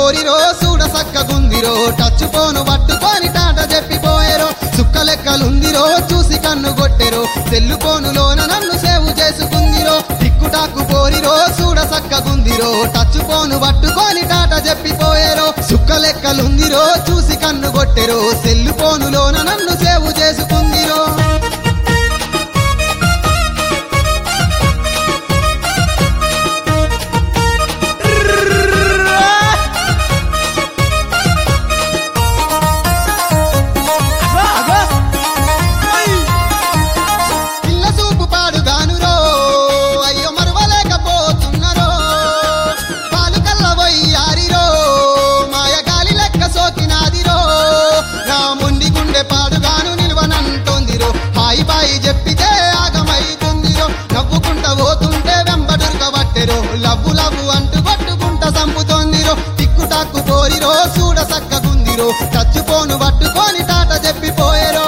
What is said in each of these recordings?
పోరిరో చూడ సక్కగుందిరో టచ్ పోను పట్టుకొని టాట చెప్పిపోయారో సుక్క లెక్కలుందిరో చూసి కన్ను కొట్టెరో సెల్లు పోనులోన నన్ను సేవు చేసుకుందిరో టిక్కుటాకు పోరిరో చూడ సక్కగుందిరో టచ్ పోను పట్టుకొని టాట చెప్పిపోయారో సుక్క లెక్కలుందిరో చూసి కన్ను కొట్టెరో సెల్లు పోనులోన నన్ను సేవు చేసుకుందిరో పిల్ల చూపు పాడుగానురో అయ్యో మరవలేకపోతున్నరో పాలు కల్ల ఆరిరో మాయ గాలి లెక్క సోకినాదిరో నా మొండి గుండె పాడుగాను నిల్వనంటోందిరో హాయి బాయి చెప్పితే ఆగమైతుందిరో నవ్వుకుంట పోతుంటే వెంబడురుక పట్టెరో లవ్వు లవ్వు అంటూ పట్టుకుంట సంపుతోందిరో టిక్కు టాక్కు పోరిరో చూడ సక్కగుందిరో చచ్చిపోను పట్టుకొని టాట చెప్పిపోయేరో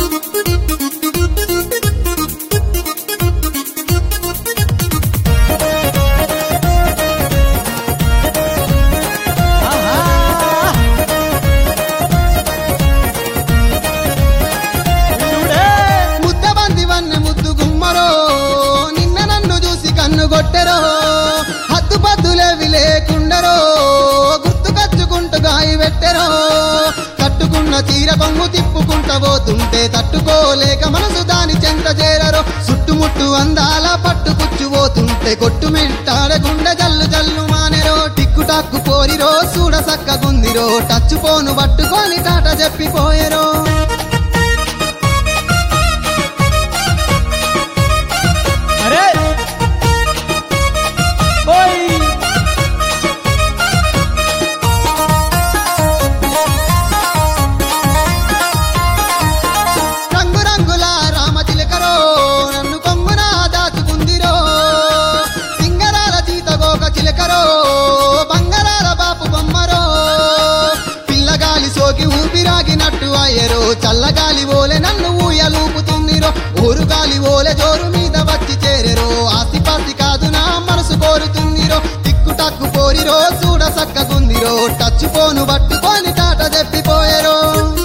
ముద్దబంది వన్నె ముద్దు గుమ్మరో నిన్న నన్ను చూసి కన్ను కొట్టెరో హద్దు పద్దులేవి లేకుండరో గుర్తు కచ్చుకుంటూ గాయి పెట్టెరో కట్టుకున్న చీర బొమ్ము తిప్పుకుంట పోతుంటే తట్టుకోలేక మనసు దాని చెంత చేరరో చుట్టుముట్టు అందాల పట్టు పోతుంటే కొట్టు మిట్టాడ గుండె జల్లు జల్లు మానెరో టిక్కు టాక్కు పోరిరో చూడ సక్కగుందిరో టచ్ పోను పట్టుకొని టాట చెప్పిపోయెరో అరే ఓయ్ రంగు రంగుల రామ చిలకరో నన్ను కొంగున దాచుకుందిరో సింగరాల జీతగోక చిలకరో బంగారాల బాపు బొమ్మరో పిల్లగాలి సోకి ఊపిరాగినట్టు అయ్యరో చల్లగాలి ఓలే నన్ను ఊయలూపుతుందిరో ఊరుగాలి ఓలే జోరు మీద వచ్చి చేరెరో ఆస్తిపాస్తి కాదు నా మనసు కోరుతుందిరో టిక్కు టక్కు పోరిరో చూడ సక్కగుందిరో టచ్ పోను పట్టుకొని టాట చెప్పిపోయేరో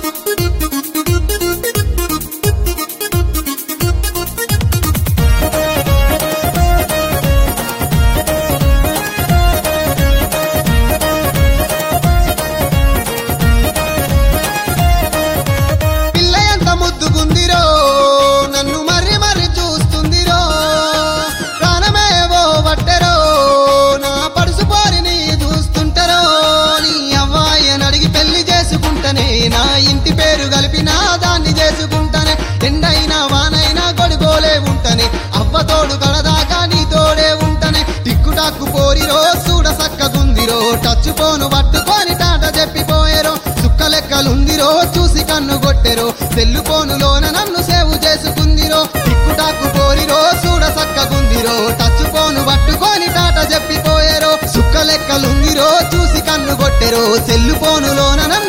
పిల్ల ఎంత ముద్దుగుందిరో నన్ను మర్రి మర్రి చూస్తుందిరో ప్రాణమేవో పట్టెరో నా పడుసు పోరిని చూస్తుంటారో నీ అవ్వాయని అడిగి పెళ్లి చేసుకుంటనే నా ఇంటి పేరు కలిపి నా దాన్ని చేసుకుంటానే ఎండైనా వానైనా గొడుగోలే ఉంటనే అవ్వ తోడు కడదాకా నీ తోడే ఉంటనే టిక్కుటాక్కు పోరిరో చూడ సక్కగుందిరో టచ్ పోను పట్టుకొని టాట చెప్పిపోయేరో సుక్క లెక్కలుందిరో చూసి కన్ను కొట్టెరో సెల్లు పోనులోన నన్ను సేవు చేసుకుందిరో టిక్కుటాక్కు పోరిరో చూడ సక్కగుందిరో టచ్ పోను పట్టుకొని టాట చెప్పిపోయేరో సుక్క లెక్కలుందిరో చూసి కన్ను కొట్టెరో సెల్లు పోనులోన నన్ను